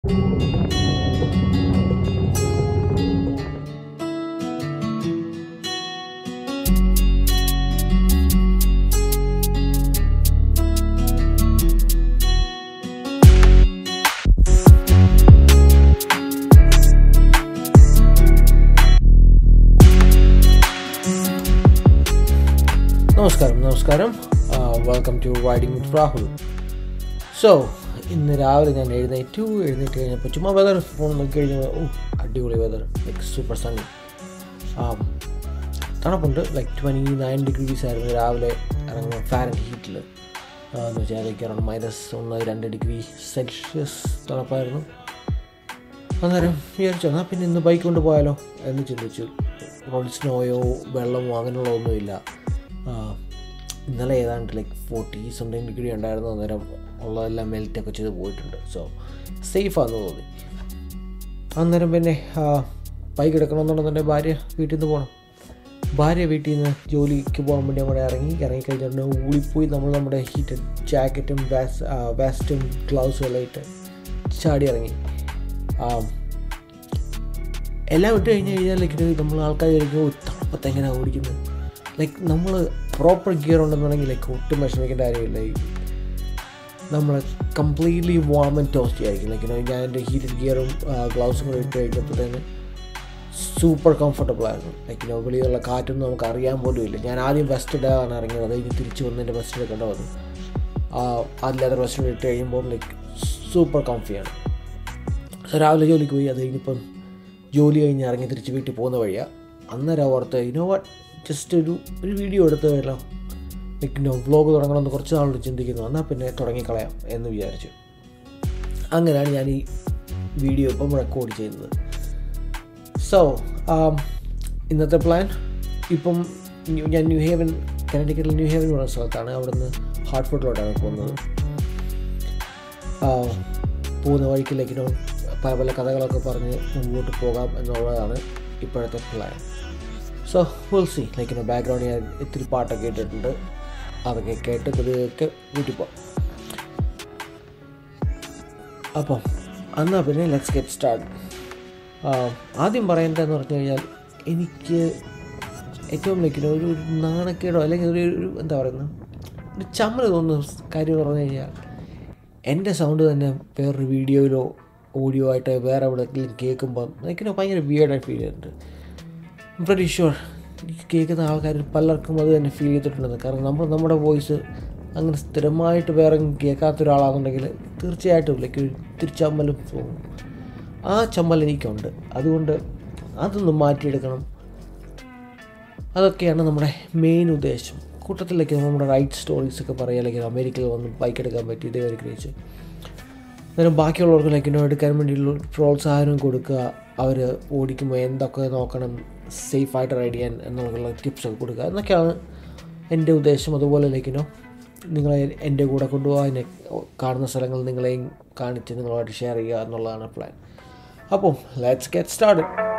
നമസ്കാരം നമസ്കാരം welcome to riding with Rahul so ഇന്ന് രാവിലെ ഞാൻ എഴുന്നേറ്റു എഴുന്നേറ്റ് കഴിഞ്ഞപ്പോൾ ചുമ്മാ വെതർ ഫോൺ നോക്കി കഴിഞ്ഞാൽ ഓ അടിപൊളി വെതർ ലൈക്ക് സൂപ്പർ സണ്ണി തണുപ്പുണ്ട് ലൈക്ക് ട്വൻറ്റി നയൻ ഡിഗ്രീസ് ആയിരുന്നു രാവിലെ ഇറങ്ങുന്ന ഫാൻ ഹീറ്റിൽ എന്ന് വെച്ചാൽ ലൈക്ക് അറൗണ്ട് മൈനസ് ഒന്ന് രണ്ട് ഡിഗ്രി സെൽഷ്യസ് തണുപ്പായിരുന്നു അന്നേരം വിചാരിച്ചു എന്നാൽ പിന്നെ ഇന്ന് ബൈക്ക് കൊണ്ട് പോയാലോ എന്ന് ചിന്തിച്ചു റോഡ് സ്നോയോ വെള്ളമോ അങ്ങനെയുള്ള ഒന്നുമില്ല ആ, ഇന്നലെ ഏതാണ്ട് ലൈക്ക് ഫോർട്ടി സംതിങ് ഡിഗ്രി ഉണ്ടായിരുന്നു അന്നേരം ഉള്ളതെല്ലാം മെൽറ്റൊക്കെ ചെയ്ത് പോയിട്ടുണ്ട് സോ സേഫാന്ന് തോന്നി അന്നേരം പിന്നെ ബൈക്ക് എടുക്കണമെന്നുണ്ടെന്നുണ്ടെങ്കിൽ ഭാര്യ വീട്ടിൽ നിന്ന് പോകണം ഭാര്യ വീട്ടിൽ നിന്ന് ജോലിക്ക് പോകാൻ വേണ്ടി അവിടെ ഇറങ്ങി ഇറങ്ങി കഴിഞ്ഞിട്ട് ഊളിപ്പോയി നമ്മൾ നമ്മുടെ ഹീറ്റഡ് ജാക്കറ്റും വാസ് വാസ്റ്റും ഗ്ലൗസും എല്ലാം ഇട്ട് ചാടി ഇറങ്ങി ആ, എല്ലാം ഇട്ട് കഴിഞ്ഞ് കഴിഞ്ഞാൽ ലൈക്ക് നമ്മൾ ആൾക്കാർ വിചാരിക്കും തണുപ്പത്ത് എങ്ങനെയാണ് ഓടിക്കുന്നത് ലൈക്ക് നമ്മൾ പ്രോപ്പർ ഗിയർ ഉണ്ടെന്നുണ്ടെങ്കിൽ ലൈക്ക് ഒട്ടും വിഷമിക്കേണ്ട കാര്യമില്ല ഈ നമ്മൾ കംപ്ലീറ്റ്ലി വാം ആൻഡ് ടോസ്റ്റ് ആയിരിക്കും ലൈക്ക് ഞാൻ എൻ്റെ ഹീറ്റഡ് ഗിയറും ഗ്ലൗസും കൂടെ ഇട്ട് കഴിഞ്ഞപ്പോൾ തന്നെ സൂപ്പർ കംഫർട്ടബിൾ ആയിരുന്നു ലൈക്ക് നോ വെളിയിലുള്ള കാറ്റൊന്നും നമുക്ക് അറിയാൻ പോലും ഇല്ല ഞാൻ ആദ്യം വെസ്റ്റ് ഇടാനാണ് ഇറങ്ങിയത് അത് കഴിഞ്ഞ് തിരിച്ച് വന്ന് എൻ്റെ വെസ്റ്റ് എടുക്കേണ്ട വന്നു അതില്ലാത്ത വെസ്റ്റ് ഇട്ട് കഴിയുമ്പോൾ ലൈക്ക് സൂപ്പർ കംഫിയാണ് സോ രാവിലെ ജോലിക്ക് പോയി അത് കഴിഞ്ഞിപ്പം ജോലി കഴിഞ്ഞ് ഇറങ്ങി തിരിച്ച് വീട്ടിൽ പോകുന്ന വഴിയാണ് അന്നേരം ഓർത്ത് ഇനോ വാട്ട് ജസ്റ്റ് ഒരു ഒരു വീഡിയോ എടുത്ത് വല്ലോ ലൈക്ക് നോ വ്ലോഗ് തുടങ്ങണമെന്ന് കുറച്ച് നാളോട് ചിന്തിക്കുന്നു എന്നാൽ പിന്നെ തുടങ്ങിക്കളയാം എന്ന് വിചാരിച്ചു അങ്ങനെയാണ് ഞാൻ ഈ വീഡിയോ ഇപ്പം റെക്കോർഡ് ചെയ്യുന്നത് സോ ഇന്നത്തെ പ്ലാൻ ഇപ്പം ന്യൂ- ഞാൻ ന്യൂ ഹേവൻ കനഡിക്കറ്റിൽ ന്യൂ ഹേവൻ പറഞ്ഞ സ്ഥലത്താണ് അവിടുന്ന് ഹാർട്ട്ഫോർട്ടിലോട്ടാണ് പോകുന്നത് ആ, പോകുന്ന വഴിക്കിലേക്കിനോ പല പല കഥകളൊക്കെ പറഞ്ഞ് മുമ്പോട്ട് പോകാം എന്നുള്ളതാണ് ഇപ്പോഴത്തെ പ്ലാൻ സോ വിൽ സി ലൈക്കിനോ ബാക്ക്ഗ്രൗണ്ട് ഞാൻ ഇത്തിരി പാട്ടൊക്കെ ഇട്ടിട്ടുണ്ട് അതൊക്കെ കേട്ട് പതുക്കെ വീട്ടിൽ പോകാം അപ്പം എന്നാൽ പിന്നെ ലെറ്റ്സ് ഗെറ്റ് സ്റ്റാർട്ട് ആദ്യം പറയേണ്ടതെന്ന് പറഞ്ഞു കഴിഞ്ഞാൽ എനിക്ക് ഏറ്റവും ലൈക്കിനോ ഒരു ഒരു നാണക്കേടോ അല്ലെങ്കിൽ ഒരു ഒരു എന്താ പറയുന്നത് ഒരു ചമ്മൽ തോന്നുന്ന കാര്യം എന്ന് പറഞ്ഞു കഴിഞ്ഞാൽ എൻ്റെ സൗണ്ട് തന്നെ വേറൊരു വീഡിയോയിലോ ഓഡിയോ ആയിട്ട് വേറെ എവിടെയെങ്കിലും കേൾക്കുമ്പം എനിക്കിനെ ഭയങ്കര വിയേർഡായി ഫീൽ ചെയ്യുന്നുണ്ട് വെരി ഷുവർ കേൾക്കുന്ന ആൾക്കാർ പലർക്കും അത് തന്നെ ഫീൽ ചെയ്തിട്ടുണ്ടെന്ന് കാരണം നമ്മൾ നമ്മുടെ വോയിസ് അങ്ങനെ സ്ഥിരമായിട്ട് വേറെ കേൾക്കാത്ത ഒരാളാണെന്നുണ്ടെങ്കിൽ തീർച്ചയായിട്ടും ലൈക്ക് ഒരു തിരിച്ചമ്മലും തോന്നും ആ ചമ്മൽ എനിക്കുണ്ട് അതുകൊണ്ട് അതൊന്ന് മാറ്റിയെടുക്കണം അതൊക്കെയാണ് നമ്മുടെ മെയിൻ ഉദ്ദേശം കൂട്ടത്തിലേക്ക് നമ്മുടെ റൈറ്റ് സ്റ്റോറീസ് ഒക്കെ പറയുക അല്ലെങ്കിൽ അമേരിക്കയിൽ വന്ന് ബൈക്ക് എടുക്കാൻ പറ്റി ഇതേ ആഗ്രഹിച്ച് അന്നേരം ബാക്കിയുള്ളവർക്ക് ലൈക്കിനോ എടുക്കാൻ വേണ്ടിയുള്ള പ്രോത്സാഹനം കൊടുക്കുക അവർ ഓടിക്കുമ്പോൾ എന്തൊക്കെ നോക്കണം സേഫായിട്ട് റൈഡ് ചെയ്യാൻ എന്നുള്ള ടിപ്സൊക്കെ കൊടുക്കുക എന്നൊക്കെയാണ് എൻ്റെ ഉദ്ദേശം അതുപോലെ ലൈക്കിനോ നിങ്ങളെ എൻ്റെ കൂടെ കൊണ്ടുപോകാൻ എന്നെ കാണുന്ന സ്ഥലങ്ങൾ നിങ്ങളെയും കാണിച്ച് നിങ്ങളുമായിട്ട് ഷെയർ ചെയ്യുക എന്നുള്ളതാണ് പ്ലാൻ അപ്പോൾ ലെറ്റ്സ് ഗെറ്റ് സ്റ്റാർട്ട്